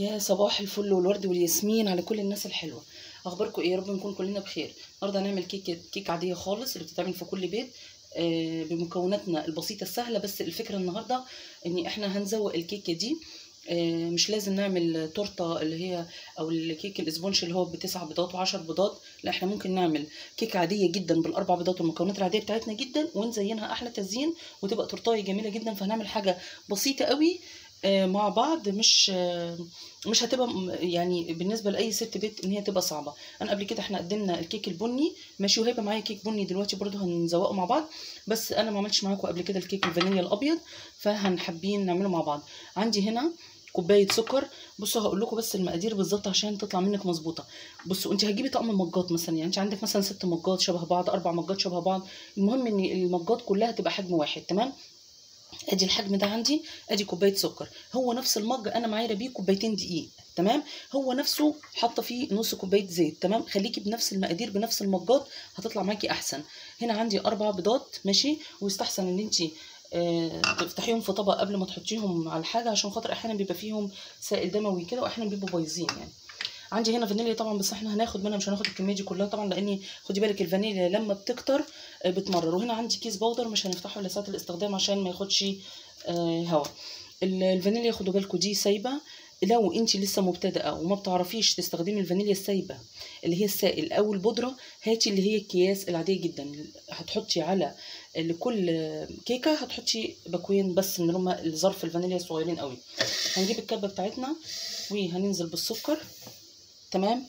يا صباح الفل والورد والياسمين على كل الناس الحلوه اخباركم ايه يا رب نكون كلنا بخير النهارده هنعمل كيكه كيك عاديه خالص اللي بتتعمل في كل بيت آه، بمكوناتنا البسيطه السهله بس الفكره النهارده ان احنا هنزوق الكيكه دي آه، مش لازم نعمل تورته اللي هي او الكيك الاسبونش اللي هو بتسع بيضات وعشر بيضات لا احنا ممكن نعمل كيكه عاديه جدا بالاربع بيضات والمكونات العاديه بتاعتنا جدا ونزينها احلى تزيين وتبقى تورتايه جميله جدا فهنعمل حاجه بسيطه قوي آه، مع بعض مش آه، مش هتبقى م- يعني بالنسبه لاي ست بيت ان هي تبقى صعبه انا قبل كده احنا قدمنا الكيك البني ماشي وهيبقى معايا كيك بني دلوقتي برضه هنزوقه مع بعض بس انا ما عملتش معاكم قبل كده الكيك الفانيليا الابيض فهنحبين نعمله مع بعض عندي هنا كوبايه سكر بصوا هقول لكم بس المقادير بالظبط عشان تطلع منك مظبوطه بصوا انت هتجيبي طقم مجات مثلا يعني انت عندك مثلا ست مجات شبه بعض اربع مجات شبه بعض المهم ان المجات كلها تبقى حجم واحد تمام ادي الحجم ده عندي ادي كوبايه سكر هو نفس المج انا معايره بيه كوبايتين دقيق تمام هو نفسه حاطه فيه نص كوبايه زيت تمام خليكي بنفس المقادير بنفس المجات هتطلع معاكي احسن هنا عندي اربع بيضات ماشي ويستحسن ان انت آه تفتحيهم في طبق قبل ما تحطيهم على الحاجه عشان خاطر احيانا بيبقى فيهم سائل دموي كده واحيانا بيبقوا بايظين يعني عندي هنا فانيليا طبعا بس احنا هناخد منها مش هناخد الكميه دي كلها طبعا لاني خدي بالك الفانيليا لما بتكتر آه، بتمرر وهنا عندي كيس بودر مش هنفتحه الا ساعه الاستخدام عشان ما ياخدش آه، هوا ال- الفانيليا خدوا بالكم دي سايبه لو انت لسه مبتدئه وما بتعرفيش تستخدمي الفانيليا السايبه اللي هي السائل او البودره هاتي اللي هي الكياس العاديه جدا هتحطي على لكل كيكه هتحطي باكوين بس من اللي هما الظرف الفانيليا الصغيرين قوي هنجيب الكبه بتاعتنا وهننزل بالسكر تمام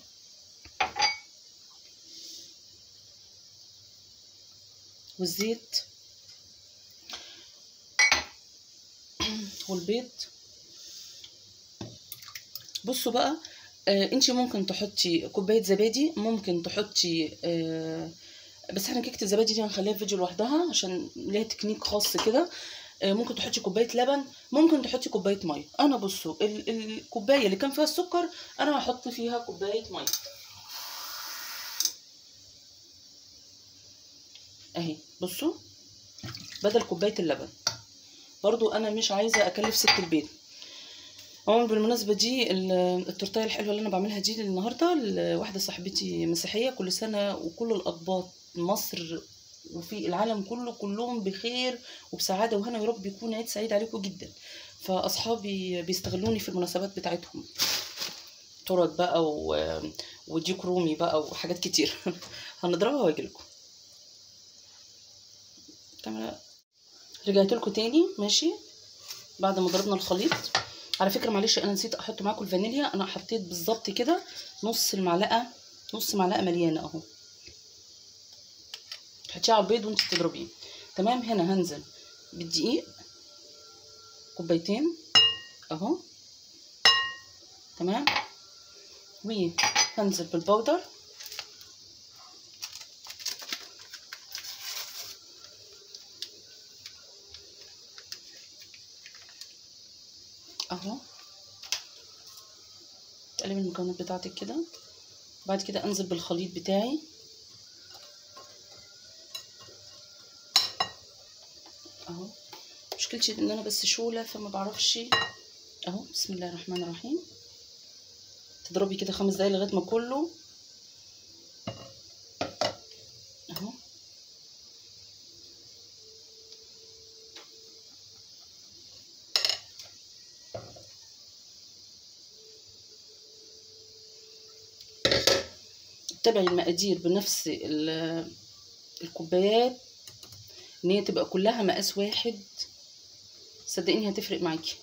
والزيت والبيض بصوا بقى آه انت ممكن تحطي كوبايه زبادي ممكن تحطي آه بس احنا كيكه الزبادي دي هنخليها في فيديو لوحدها عشان ليها تكنيك خاص كده آه ممكن تحطي كوبايه لبن ممكن تحطي كوبايه ميه انا بصوا ال- الكوبايه اللي كان فيها السكر انا هحط فيها كوبايه ميه اهي بصوا بدل كوبايه اللبن برضو انا مش عايزه اكلف ست البيت عموما بالمناسبة دي ال- التورتايه الحلوة اللي أنا بعملها دي النهاردة لواحدة صاحبتي مسيحية كل سنة وكل الأقباط مصر وفي العالم كله كلهم بخير وبسعادة وهنا يا رب يكون عيد سعيد عليكم جدا فأصحابي بيستغلوني في المناسبات بتاعتهم تورت بقى و... وديك رومي بقى وحاجات كتير هنضربها واجيلكم تمام رجعت لكم تاني ماشي بعد ما ضربنا الخليط على فكره معلش انا نسيت احط معاكم الفانيليا انا حطيت بالظبط كده نص المعلقه نص معلقه مليانه اهو تحطيها على البيض وانت بتضربيه تمام هنا هنزل بالدقيق كوبايتين اهو تمام وهنزل بالبودر اهو تقلبي المكونات بتاعتك كده بعد كده انزل بالخليط بتاعي اهو مشكلتي ان انا بس شوله فما بعرفش اهو بسم الله الرحمن الرحيم تضربي كده خمس دقايق لغايه ما كله اهو تتبعي المقادير بنفس ال- الكوبايات ان هي تبقى كلها مقاس واحد صدقيني هتفرق معاكي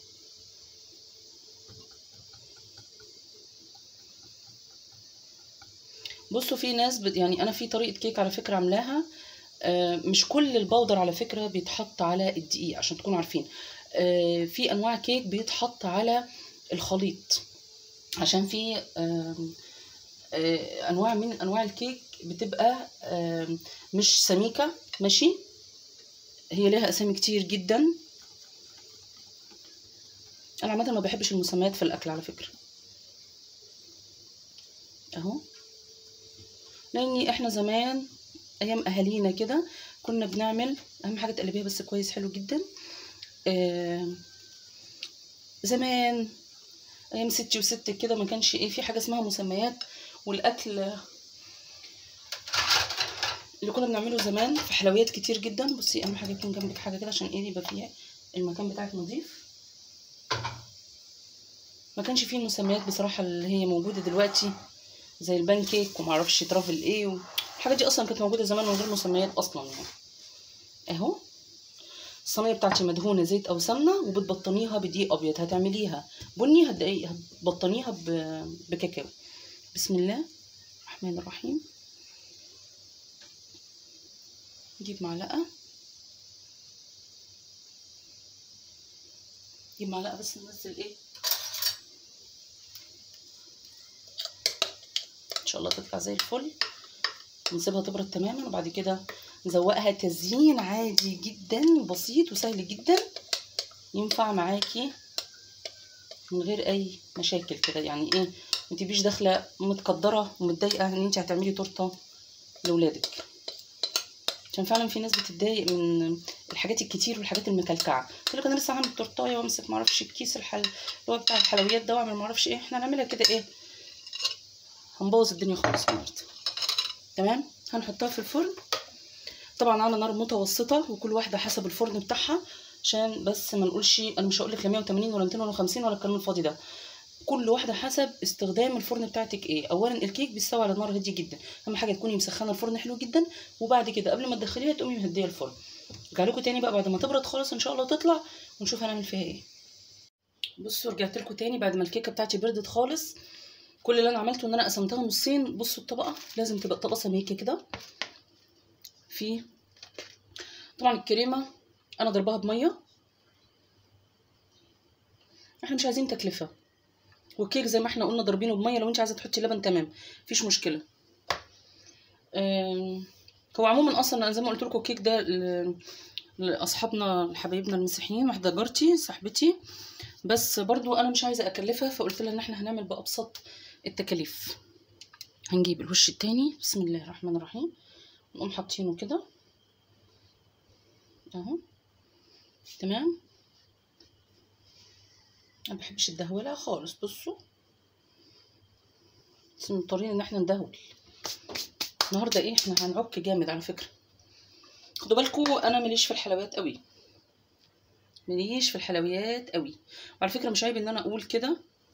بصوا في ناس بت يعني انا في طريقه كيك على فكره عاملاها آه، مش كل البودر على فكره بيتحط على الدقيق عشان تكونوا عارفين آه، في انواع كيك بيتحط على الخليط عشان في آم، آه، انواع من انواع الكيك بتبقى آم، مش سميكه ماشي هي ليها اسامي كتير جدا انا عامه ما بحبش المسميات في الاكل على فكره اهو لاني احنا زمان ايام اهالينا كده كنا بنعمل اهم حاجه تقلبيها بس كويس حلو جدا آه زمان ايام ستي وستك كده ما كانش ايه في حاجه اسمها مسميات والاكل اللي كنا بنعمله زمان في حلويات كتير جدا بصي اهم حاجه يكون جنبك حاجه كده عشان ايه يبقى فيها المكان بتاعك نظيف ما كانش فيه المسميات بصراحه اللي هي موجوده دلوقتي زي البان كيك وما اعرفش ترافل ايه و... الحاجات دي اصلا كانت موجوده زمان من غير مسميات اصلا يعني اهو الصينيه بتاعتي مدهونه زيت او سمنه وبتبطنيها بدقيق ابيض هتعمليها بني هتدقي هتبطنيها ب... بكاكاو بسم الله الرحمن الرحيم نجيب معلقه نجيب معلقه بس ننزل ايه ان شاء الله تطلع زي الفل نسيبها تبرد تماما وبعد كده نزوقها تزيين عادي جدا بسيط وسهل جدا ينفع معاكي من غير اي مشاكل كده يعني ايه ما تبقيش داخله متقدره ومتضايقه ان انت هتعملي تورته لاولادك عشان فعلا في ناس بتتضايق من الحاجات الكتير والحاجات المكلكعه تقول لك انا لسه هعمل تورتايه وامسك معرفش الكيس الحل اللي هو بتاع الحلويات ده واعمل معرفش ايه احنا هنعملها كده ايه هنبوظ الدنيا خالص النهارده تمام هنحطها في الفرن طبعا على نار متوسطه وكل واحده حسب الفرن بتاعها عشان بس ما نقولش انا مش هقول لك لا 180 ولا 250 ولا الكلام الفاضي ده كل واحده حسب استخدام الفرن بتاعتك ايه اولا الكيك بيستوي على نار هاديه جدا اهم حاجه تكوني مسخنه الفرن حلو جدا وبعد كده قبل ما تدخليها تقومي مهديه الفرن ارجع لكم تاني بقى بعد ما تبرد خالص ان شاء الله تطلع ونشوف هنعمل فيها ايه بصوا رجعت لكم تاني بعد ما الكيكه بتاعتي بردت خالص كل اللي انا عملته ان انا قسمتها نصين بصوا الطبقه لازم تبقى طبقه سميكه كده في طبعا الكريمه انا ضربها بميه احنا مش عايزين تكلفه والكيك زي ما احنا قلنا ضاربينه بميه لو انت عايزه تحطي لبن تمام مفيش مشكله هو عموما اصلا انا زي ما قلت لكم الكيك ده لاصحابنا حبايبنا المسيحيين واحده جارتي صاحبتي بس برضو انا مش عايزه اكلفها فقلت لها ان احنا هنعمل بابسط التكاليف هنجيب الوش التاني بسم الله الرحمن الرحيم نقوم حاطينه كده اهو تمام ما بحبش الدهوله خالص بصوا بس مضطرين ان احنا ندهول النهارده ايه احنا هنعك جامد على فكره خدوا بالكم انا ماليش في الحلويات قوي ماليش في الحلويات قوي وعلى فكره مش عيب ان انا اقول كده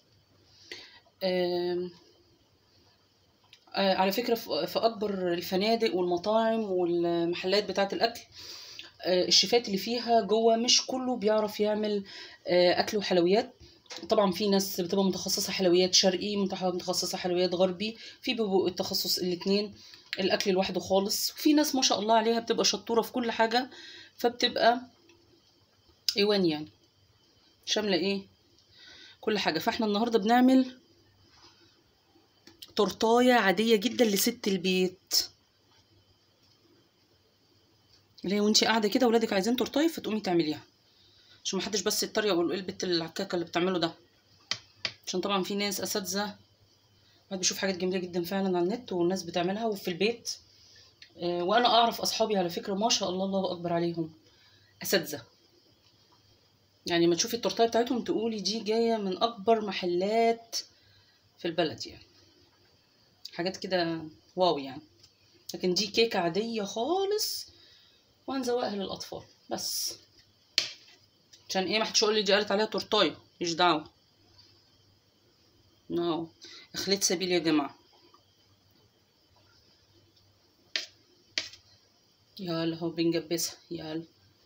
على فكره في اكبر الفنادق والمطاعم والمحلات بتاعه الاكل الشيفات اللي فيها جوه مش كله بيعرف يعمل اكل وحلويات طبعا في ناس بتبقى متخصصه حلويات شرقي متخصصه حلويات غربي في بيبقوا التخصص الاتنين الاكل لوحده خالص وفي ناس ما شاء الله عليها بتبقى شطوره في كل حاجه فبتبقى ايوان يعني شامله ايه كل حاجه فاحنا النهارده بنعمل تورتايه عاديه جدا لست البيت اللي هي وانتي قاعده كده ولادك عايزين تورتايه فتقومي تعمليها عشان محدش بس يتريق ويقول ايه البت العكاكه اللي بتعمله ده عشان طبعا في ناس اساتذه الواحد بيشوف حاجات جميله جدا فعلا على النت والناس بتعملها وفي البيت آه وانا اعرف اصحابي على فكره ما شاء الله الله اكبر عليهم اساتذه يعني ما تشوفي التورتايه بتاعتهم تقولي دي جايه من اكبر محلات في البلد يعني حاجات كده واو يعني لكن دي كيكه عاديه خالص وهنزوقها للاطفال بس عشان ايه ما حدش يقول لي دي قالت عليها تورتايه مش دعوه نو اخليت سبيل يا جماعه يلا اهو بنجبسها يلا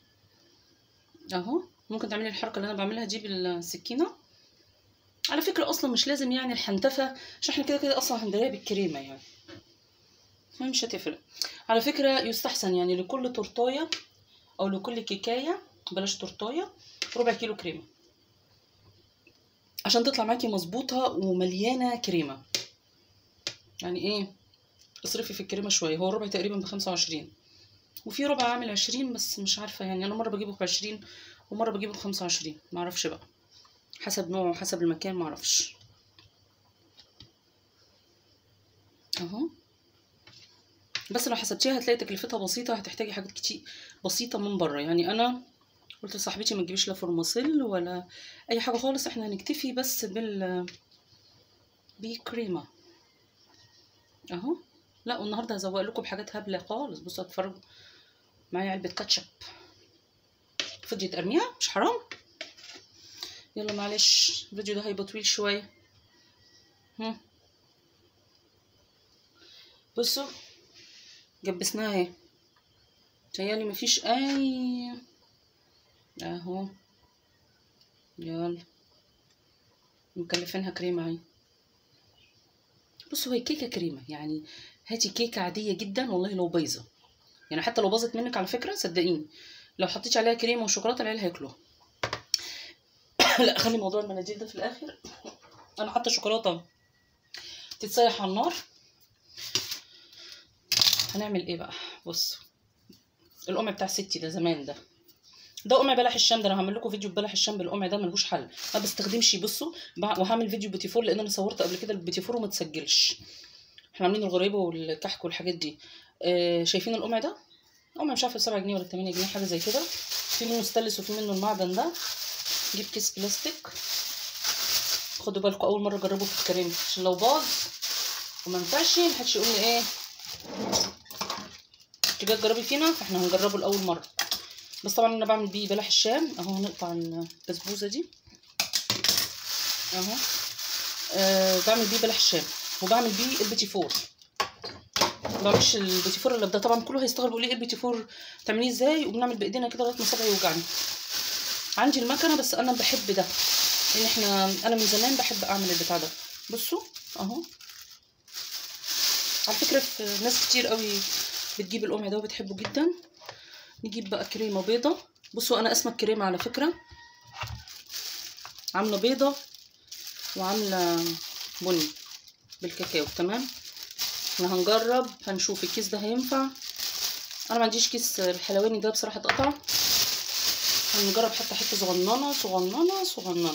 اهو ممكن تعملي الحركه اللي انا بعملها دي بالسكينه على فكره اصلا مش لازم يعني الحنتفه عشان احنا كده كده اصلا هندريها بالكريمه يعني مش هتفرق على فكره يستحسن يعني لكل تورتايه او لكل كيكايه بلاش تورتايه ربع كيلو كريمه عشان تطلع معاكي مظبوطه ومليانه كريمه يعني ايه اصرفي في الكريمه شويه هو الربع تقريبا بخمسة وعشرين وفي ربع عامل عشرين بس مش عارفه يعني انا مره بجيبه بعشرين ومره بجيبه بخمسة وعشرين معرفش بقى حسب نوعه وحسب المكان معرفش اهو بس لو حسبتيها هتلاقي تكلفتها بسيطه هتحتاجي حاجات كتير بسيطه من بره يعني انا قلت لصاحبتي ما تجيبيش لا فورماسيل ولا اي حاجه خالص احنا هنكتفي بس بال بكريمه اهو لا والنهارده هزوق لكم بحاجات هبله خالص بصوا اتفرجوا معايا علبه كاتشب فضيت ارميها مش حرام يلا معلش الفيديو ده هيبقى طويل شويه هم. بصوا جبسناها اهي تهيألي مفيش اي اهو يلا مكلفينها كريمة اهي بصوا هي كيكة كريمة يعني هاتي كيكة عادية جدا والله لو بايظة يعني حتى لو باظت منك على فكرة صدقيني لو حطيتي عليها كريمة وشوكولاتة العيال هياكلوها لا خلي موضوع المناديل ده في الاخر انا حاطه شوكولاته تتسيح على النار هنعمل ايه بقى بصوا القمع بتاع ستي ده زمان ده ده قمع بلح الشام ده انا هعمل لكم فيديو بلح الشام بالقمع ده ملوش حل ما بستخدمش بصوا بع- وهعمل فيديو بيتي فور لان انا صورت قبل كده البيتي فور وما تسجلش احنا عاملين الغريبه والكحك والحاجات دي آه شايفين القمع ده قمع مش عارفه 7 جنيه ولا 8 جنيه حاجه زي كده في منه ستانلس وفي منه المعدن ده جيب كيس بلاستيك خدوا بالكم اول مره جربوا في الكريم عشان لو باظ وما ينفعش محدش يقول لي ايه انت جايه تجربي فينا فاحنا هنجربه لاول مره بس طبعا انا بعمل بيه بلح الشام اهو هنقطع البسبوسه دي اهو آه بعمل بيه بلح الشام وبعمل بيه البيتي فور ما بعملش البيتي فور اللي ده طبعا كله هيستغربوا ليه إيه البيتي فور تعمليه ازاي وبنعمل بايدينا كده لغايه ما صبعي يوجعني عندي المكنه بس انا بحب ده لان احنا انا من زمان بحب اعمل البتاع ده بصوا اهو على فكره في ناس كتير قوي بتجيب القمع ده وبتحبه جدا نجيب بقى كريمه بيضه بصوا انا اسمى الكريمه على فكره عامله بيضه وعامله بني بالكاكاو تمام احنا هنجرب هنشوف الكيس ده هينفع انا ما عنديش كيس الحلواني ده بصراحه اتقطع هنجرب حتى حته صغننه صغننه صغننه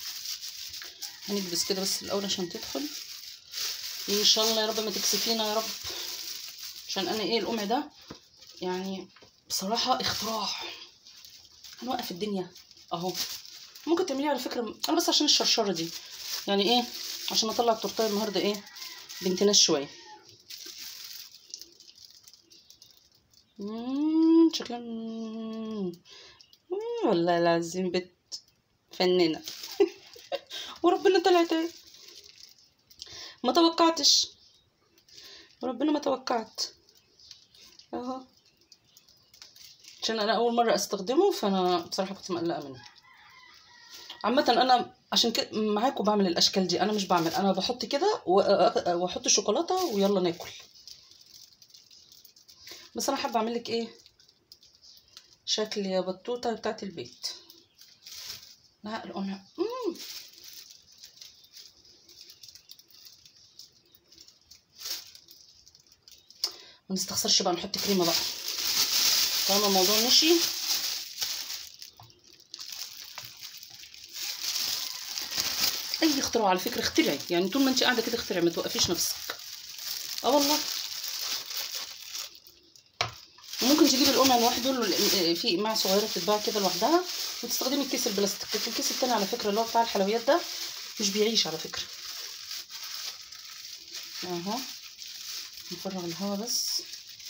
هنكبس كده بس الاول عشان تدخل ان شاء الله يا رب ما تكسفينا يا رب عشان انا ايه القمع ده يعني بصراحه اختراع هنوقف الدنيا اهو ممكن تعمليه على فكره انا بس عشان الشرشره دي يعني ايه عشان اطلع التورتيه النهارده ايه بنت ناس شويه مم، شكلها مم. مم، والله العظيم بنت فنانه وربنا طلعت ايه ما توقعتش وربنا ما توقعت اهو عشان انا اول مره استخدمه فانا بصراحه كنت مقلقه منه عامه انا عشان كده معاكم بعمل الاشكال دي انا مش بعمل انا بحط كده و- واحط الشوكولاته ويلا ناكل بس انا حابه اعمل لك ايه شكل يا بطوطه بتاعت البيت لا القمع مم. ما نستخسرش بقى نحط كريمه بقى طالما الموضوع مشي اي اختراع على فكره اخترعي يعني طول ما انت قاعده كده اخترعي ما توقفيش نفسك اه والله وممكن تجيبي القمع لوحده ال- في قماع صغيره بتتباع كده لوحدها وتستخدمي الكيس البلاستيك لكن الكيس التاني على فكره اللي هو بتاع الحلويات ده مش بيعيش على فكره اهو نفرغ الهواء بس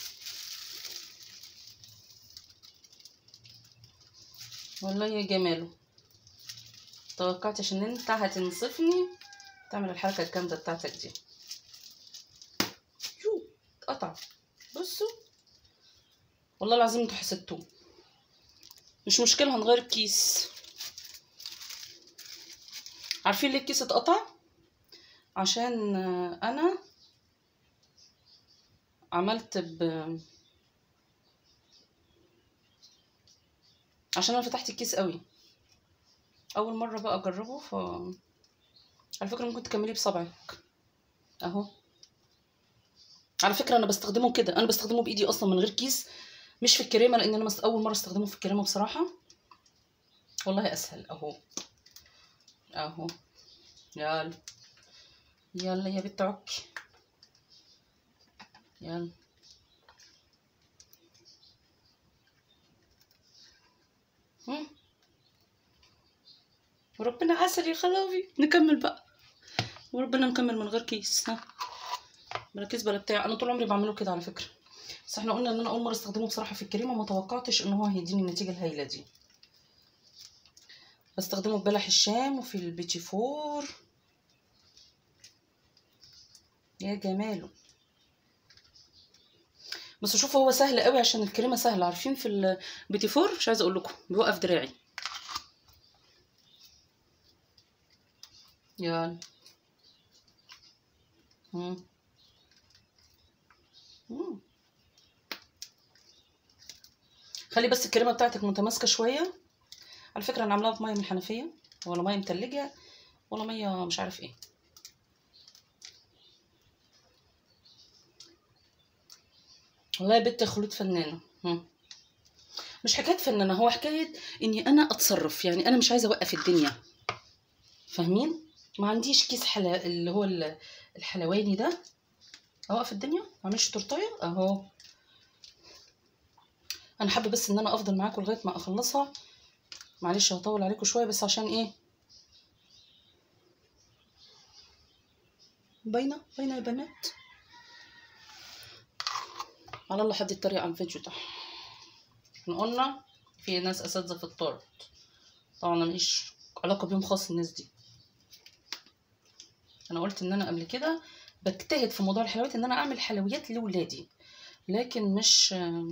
والله يا جماله توقعتش ان انت هتنصفني تعمل الحركه الجامده بتاعتك دي شو اتقطع بصوا والله العظيم انتوا حسدتوه مش مشكله هنغير الكيس عارفين ليه الكيس اتقطع عشان آه، انا عملت ب عشان انا فتحت الكيس قوي اول مره بقى اجربه ف على فكره ممكن تكملي بصبعك اهو على فكره انا بستخدمه كده انا بستخدمه بايدي اصلا من غير كيس مش في الكريمه لان انا مست... اول مره استخدمه في الكريمه بصراحه والله اسهل اهو اهو يلا يلا يا بنت عكي يلا مم. وربنا عسل يا خلاوي نكمل بقى وربنا نكمل من غير كيس ها بلا كيس بلا بتاع انا طول عمري بعمله كده على فكره بس احنا قلنا ان انا اول مره استخدمه بصراحه في الكريمه وما توقعتش ان هو هيديني النتيجه الهايله دي بستخدمه في بلح الشام وفي البيتي فور يا جماله بس شوفوا هو سهل قوي عشان الكريمه سهله عارفين في البيتي فور مش عايزه اقول لكم بيوقف دراعي يلا مم. مم. خلي بس الكريمه بتاعتك متماسكه شويه على فكره انا عاملاها في ميه من الحنفيه ولا ميه متلجه ولا ميه مش عارف ايه والله يا بنت خلود فنانه مم. مش حكايه فنانه هو حكايه اني انا اتصرف يعني انا مش عايزه اوقف الدنيا فاهمين ما عنديش كيس حلا اللي هو ال- الحلواني ده اوقف الدنيا ما اعملش تورتايه اهو انا حابه بس ان انا افضل معاكم لغايه ما اخلصها معلش هطول عليكم شويه بس عشان ايه باينه باينه يا بنات على الله حد يتريق على الفيديو ده احنا قلنا في ناس اساتذه في الطرد طبعا انا ماليش علاقه بيهم خاص الناس دي انا قلت ان انا قبل كده بجتهد في موضوع الحلويات ان انا اعمل حلويات لاولادي لكن مش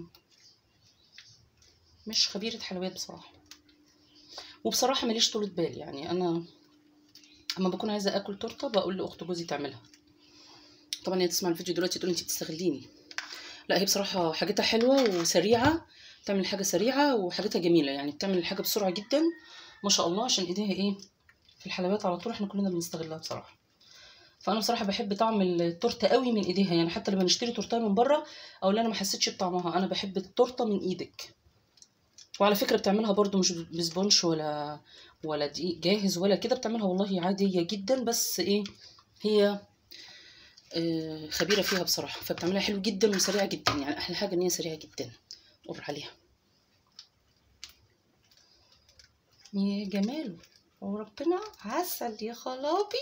مش خبيره حلويات بصراحه وبصراحه ماليش طولة بال يعني انا اما بكون عايزه اكل تورته بقول لاخت جوزي تعملها طبعا هي تسمع الفيديو دلوقتي تقول انت بتستغليني لا هي بصراحه حاجتها حلوه وسريعه بتعمل حاجه سريعه وحاجتها جميله يعني بتعمل الحاجه بسرعه جدا ما شاء الله عشان ايديها ايه في الحلويات على طول احنا كلنا بنستغلها بصراحه فانا بصراحه بحب طعم التورته قوي من ايديها يعني حتى لما نشتري تورته من بره او لا انا ما حسيتش بطعمها انا بحب التورته من ايدك وعلى فكره بتعملها برضو مش بسبونش ولا ولا دقيق جاهز ولا كده بتعملها والله عاديه جدا بس ايه هي آه، خبيره فيها بصراحه فبتعملها حلو جدا وسريعه جدا يعني احلى حاجه ان هي سريعه جدا قر عليها يا جماله وربنا عسل يا خلابي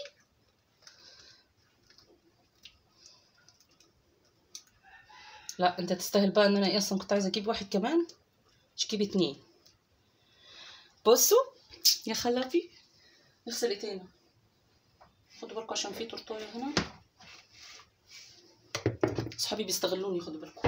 لا انت تستاهل بقى ان انا ايه اصلا كنت عايزه اجيب واحد كمان مش اجيب اتنين بصوا يا خلابي نغسل ايدينا خدوا بالكم عشان في تورتايه هنا صحابي بيستغلوني خدوا بالكم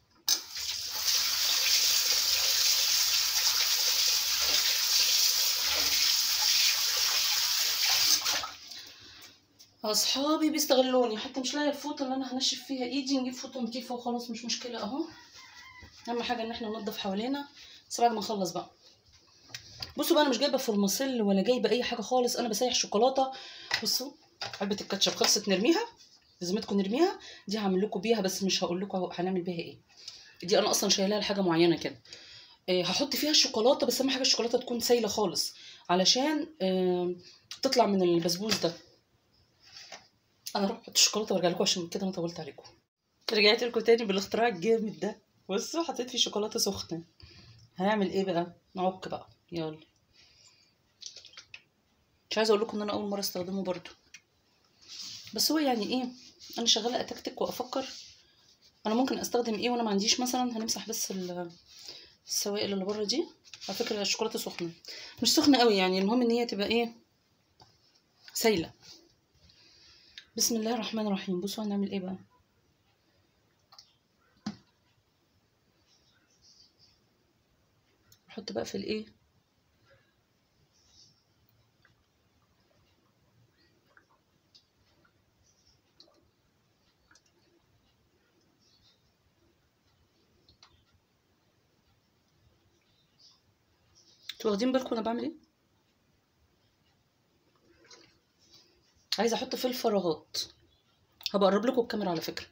اصحابي بيستغلوني حتى مش لاقيه الفوطه اللي انا هنشف فيها ايدي نجيب فوطه نضيفه وخلاص مش مشكله اهو اهم حاجه ان احنا ننضف حوالينا بس بعد ما نخلص بقى بصوا بقى انا مش جايبه فورماسيل ولا جايبه اي حاجه خالص انا بسيح شوكولاته بصوا علبه الكاتشب خلصت نرميها لازمتكم نرميها دي هعمل لكم بيها بس مش هقول لكم هنعمل بيها ايه دي انا اصلا شايلاها لحاجه معينه كده إيه هحط فيها الشوكولاته بس اهم حاجه الشوكولاته تكون سايله خالص علشان آه تطلع من البسبوس ده انا اروح احط الشوكولاته وارجع لكم عشان كده انا طولت عليكم رجعت لكم تاني بالاختراع الجامد ده بصوا حطيت فيه شوكولاته سخنه هنعمل ايه بقى نعك بقى يلا مش عايزه اقول لكم ان انا اول مره استخدمه برضو بس هو يعني ايه انا شغاله اتكتك وافكر انا ممكن استخدم ايه وانا ما عنديش مثلا هنمسح بس ال- السوائل اللي بره دي على فكره الشوكولاته سخنه مش سخنه قوي يعني المهم ان هي تبقى ايه سايله بسم الله الرحمن الرحيم بصوا هنعمل ايه بقى نحط بقى في الايه انتوا واخدين بالكم انا بعمل ايه عايزه احط في الفراغات هبقى اقرب لكم الكاميرا على فكره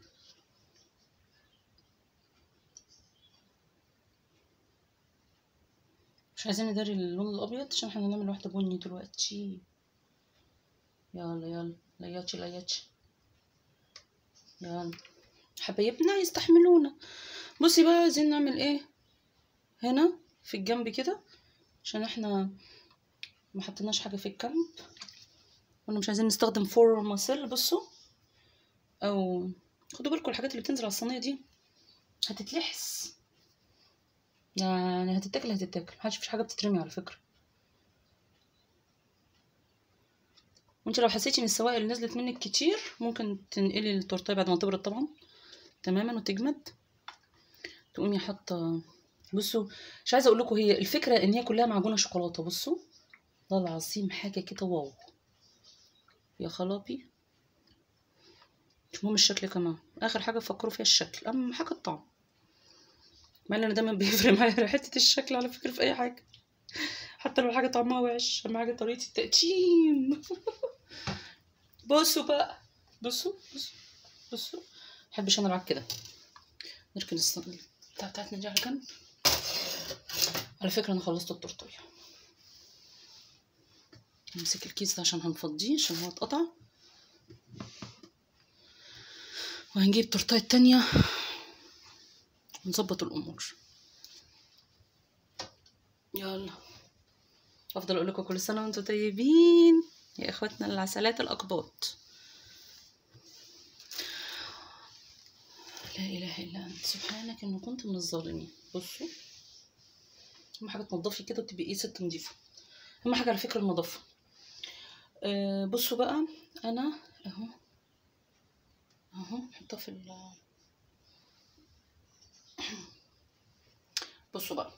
مش عايزين نداري اللون الابيض عشان احنا هنعمل واحده بني دلوقتي يلا يلا لياتشي لياتشي يلا حبايبنا يستحملونا بصي بقى عايزين نعمل ايه هنا في الجنب كده عشان احنا ما حطيناش حاجه في الكامب قلنا مش عايزين نستخدم فورماسيل بصوا او خدوا بالكم الحاجات اللي بتنزل على الصينيه دي هتتلحس يعني هتتاكل هتتاكل محدش فيش حاجه بتترمي على فكره وانت لو حسيتي ان السوائل اللي نزلت منك كتير ممكن تنقلي التورتيه بعد ما تبرد طبعا تماما وتجمد تقومي حاطه بصوا مش عايزه اقول لكم هي الفكره ان هي كلها معجونه شوكولاته بصوا والله العظيم حاجه كده واو يا خرابي مش مهم الشكل كمان اخر حاجه فكروا فيها الشكل اهم حاجه الطعم مع ان انا دايما بيفرق معايا حته الشكل على فكره في اي حاجه حتى لو الحاجه طعمها وحش اهم حاجه طريقه التقديم بصوا بقى بصوا بصوا بصوا محبش انا العب كده نركن الصينيه بتاع بتاعتنا دي على جنب على فكره انا خلصت التورتيه نمسك الكيس ده عشان هنفضيه عشان هو اتقطع وهنجيب التورتيه التانية ونظبط الامور يلا افضل اقول لكم كل سنه وانتم طيبين يا اخواتنا العسلات الاقباط لا اله الا انت سبحانك انه كنت من الظالمين بصوا اهم حاجه تنضفي كده وتبقي ايه ست نضيفه اهم حاجه على فكره النظافه أه بصوا بقى انا اهو اهو نحطها في ال بصوا بقى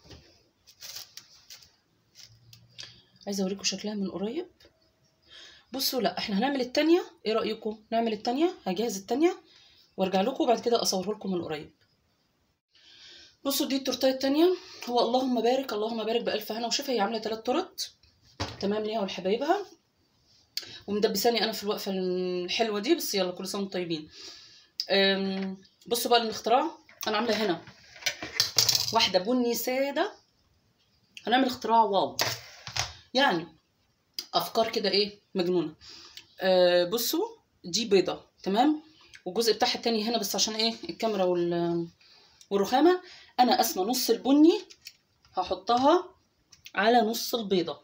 عايزه اوريكم شكلها من قريب بصوا لا احنا هنعمل التانية ايه رايكم نعمل التانية هجهز التانية وارجع لكم وبعد كده اصوره لكم من قريب بصوا دي التورتيه التانية هو اللهم بارك اللهم بارك بالف هنا وشفا هي عامله ثلاث تورت تمام ليها ولحبايبها ومدبساني انا في الوقفه الحلوه دي بس يلا كل سنه وانتم طيبين أم، بصوا بقى الاختراع انا عامله هنا واحده بني ساده هنعمل اختراع واو يعني افكار كده ايه مجنونه أه بصوا دي بيضه تمام والجزء بتاعها التاني هنا بس عشان ايه الكاميرا وال والرخامه انا قاسمه نص البني هحطها على نص البيضه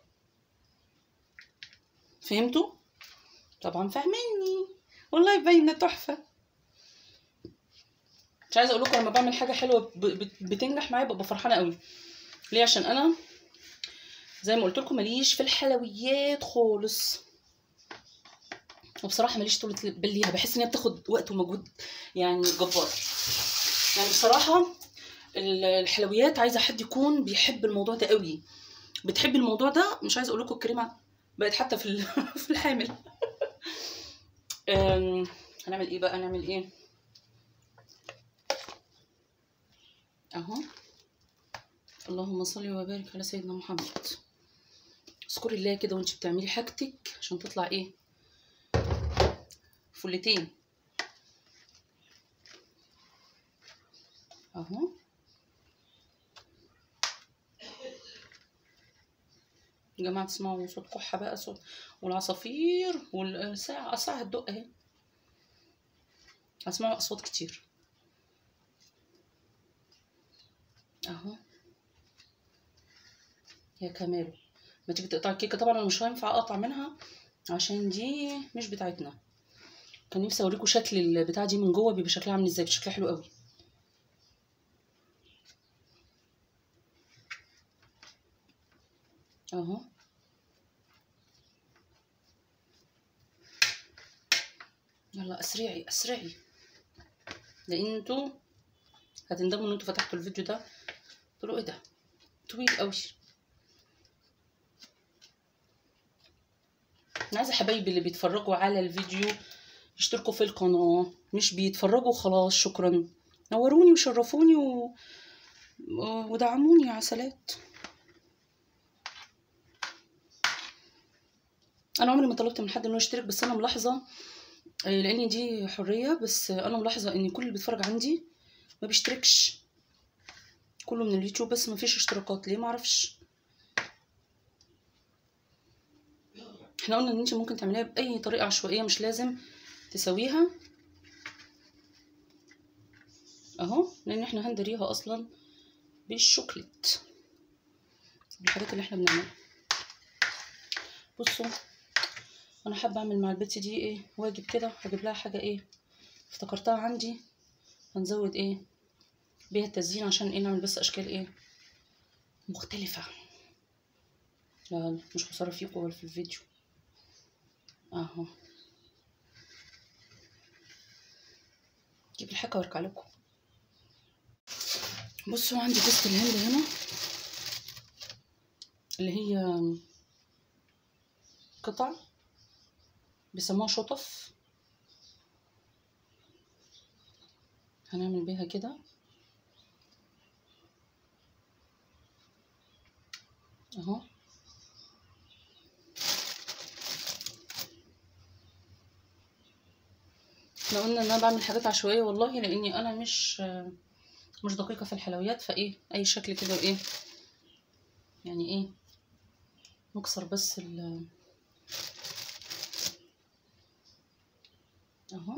فهمتوا طبعا فاهميني والله باينه تحفه مش عايزه اقول لكم لما بعمل حاجه حلوه ب- بت- بتنجح معايا ببقى فرحانه قوي ليه عشان انا زي ما قلت لكم ماليش في الحلويات خالص وبصراحه ماليش طولة بال ليها بحس ان هي بتاخد وقت ومجهود يعني جبار يعني بصراحه ال- الحلويات عايزه حد يكون بيحب الموضوع ده قوي بتحب الموضوع ده مش عايزه اقول لكم الكريمه بقت حتى في ال- في الحامل أم، هنعمل ايه بقى نعمل ايه اهو اللهم صل وبارك على سيدنا محمد اذكري الله كده وانت بتعملي حاجتك عشان تطلع ايه فلتين اهو يا جماعة تسمعوا صوت كحة بقى صوت والعصافير والساعة الساعة هتدق اهي هتسمعوا أصوات كتير اهو يا كمال ما تيجي تقطع الكيكة طبعا انا مش هينفع اقطع منها عشان دي مش بتاعتنا كان نفسي اوريكم شكل البتاع دي من جوه بيبقى شكلها عامل ازاي شكلها حلو قوي اهو يلا اسرعي اسرعي لان انتوا هتندموا ان انتوا فتحتوا الفيديو ده تقولوا ايه ده طويل قوي انا عايزه حبايبي اللي بيتفرجوا على الفيديو يشتركوا في القناه مش بيتفرجوا خلاص شكرا نوروني وشرفوني و... و- ودعموني يا عسلات انا عمري ما طلبت من حد انه يشترك بس انا ملاحظه آه، لان دي حريه بس انا ملاحظه ان كل اللي بيتفرج عندي ما بيشتركش كله من اليوتيوب بس ما فيش اشتراكات ليه ما اعرفش احنا قلنا ان انت ممكن تعمليها باي طريقه عشوائيه مش لازم تسويها اهو لان احنا هندريها اصلا بالشوكليت بالحاجات اللي احنا بنعملها بصوا انا حابه اعمل مع البت دي ايه واجب كده هجيب لها حاجه ايه افتكرتها عندي هنزود ايه بيها التزيين عشان ايه نعمل بس اشكال ايه مختلفه لا لا مش خساره فيكم ولا في الفيديو اهو جيب الحاجه وارجع لكم بصوا عندي جوزة الهند هنا اللي هي قطع بيسموها شطف هنعمل بيها كده اهو احنا قلنا ان انا بعمل حاجات عشوائيه والله لاني انا مش مش دقيقه في الحلويات فايه اي شكل كده وايه يعني ايه نكسر بس ال اهو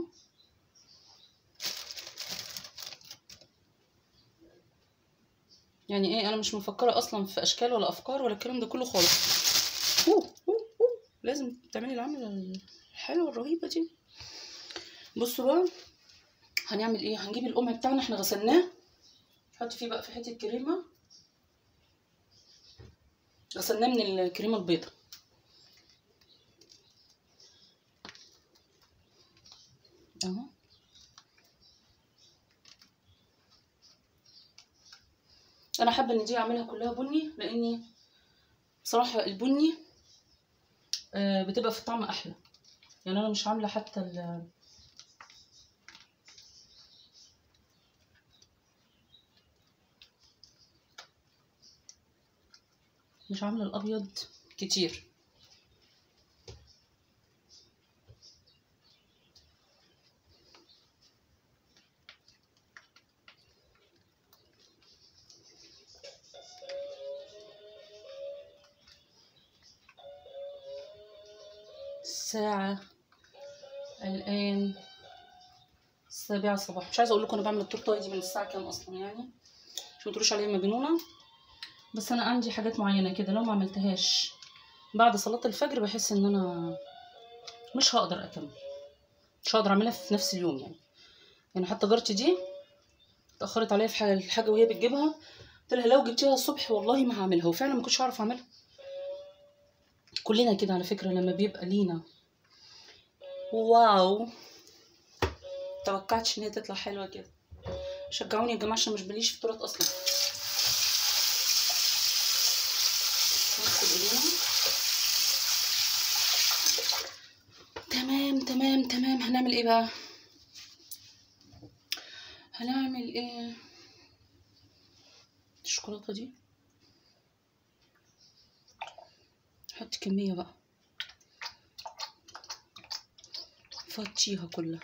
يعني ايه انا مش مفكره اصلا في اشكال ولا افكار ولا الكلام ده كله خالص أوه أوه أوه. لازم تعملي العمله الحلوه الرهيبه دي بصوا بقى هنعمل ايه هنجيب القمع بتاعنا احنا غسلناه نحط فيه بقى في حته كريمه غسلناه من الكريمه البيضاء اهو انا حابه ان دي اعملها كلها بني لاني بصراحه البني آه، بتبقى في الطعم احلى يعني انا مش عامله حتى ال مش عامله الابيض كتير الساعة الآن السابعة صباحا مش عايزة أقول لكم أنا بعمل التورتة دي من الساعة كام أصلا يعني عشان متقولوش عليا مجنونة بس أنا عندي حاجات معينة كده لو ما عملتهاش بعد صلاة الفجر بحس إن أنا مش هقدر أكمل مش هقدر أعملها في نفس اليوم يعني يعني حتى جارتي دي اتأخرت عليا في حاجة الحاجة وهي بتجيبها قلت لها لو جبتيها الصبح والله ما هعملها وفعلا ما كنتش هعرف أعملها كلنا كده على فكرة لما بيبقى لينا واو توقعتش ان هي تطلع حلوة كده شجعوني يا جماعة عشان مش بليش في التورت اصلا نغسل ايدينا تمام تمام تمام هنعمل ايه بقى هنعمل ايه الشوكولاتة دي حط كمية بقى فاتشيها كلها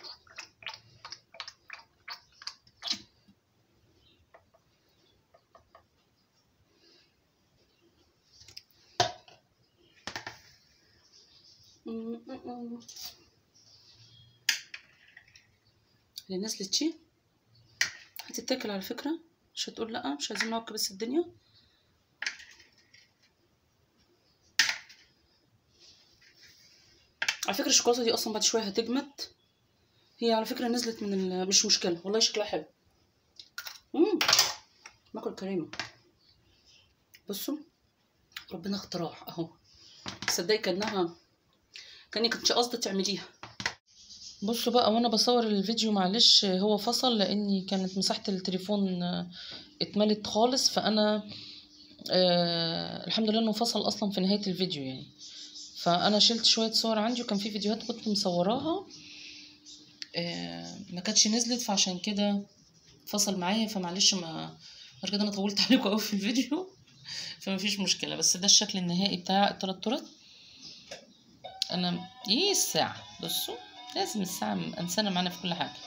اللي نزلت شي هتتاكل على فكرة مش هتقول لأ مش عايزين نعك بس الدنيا على فكرة الشوكولاتة دي أصلا بعد شوية هتجمد هي على فكرة نزلت من ال... مش مشكلة والله شكلها حلو امم باكل كريمة بصوا ربنا اختراع اهو تصدقي كانها كاني كنتش قصدي تعمليها بصوا بقى وانا بصور الفيديو معلش هو فصل لاني كانت مساحة التليفون آه، اتملت خالص فانا آه الحمد لله انه فصل اصلا في نهاية الفيديو يعني فانا شلت شوية صور عندي وكان في فيديوهات كنت مصوراها آه ما كانتش نزلت فعشان كده فصل معايا فمعلش ما عشان كده انا طولت عليكم قوي في الفيديو فما فيش مشكلة بس ده الشكل النهائي بتاع التلات تورت انا ايه الساعة بصوا لازم الساعة انسانة معانا في كل حاجة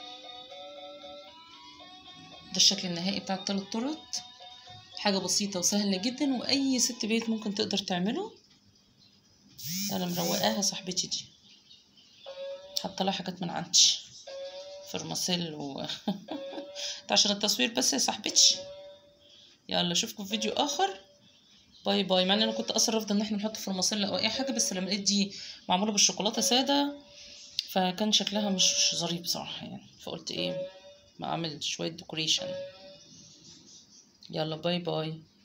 ده الشكل النهائي بتاع التلات تورت حاجة بسيطة وسهلة جدا وأي ست بيت ممكن تقدر تعمله أنا مروقاها صاحبتي دي حاطة لها حاجات من عندي فرماسيل و ده عشان التصوير بس يا صاحبتي يلا اشوفكم في فيديو آخر باي باي مع ان انا كنت اصلا رافضه ان احنا نحط فرماسيل او اي حاجه بس لما لقيت دي معموله بالشوكولاته ساده فكان شكلها مش ظريف بصراحه يعني فقلت ايه ما اعمل شويه ديكوريشن يلا باي باي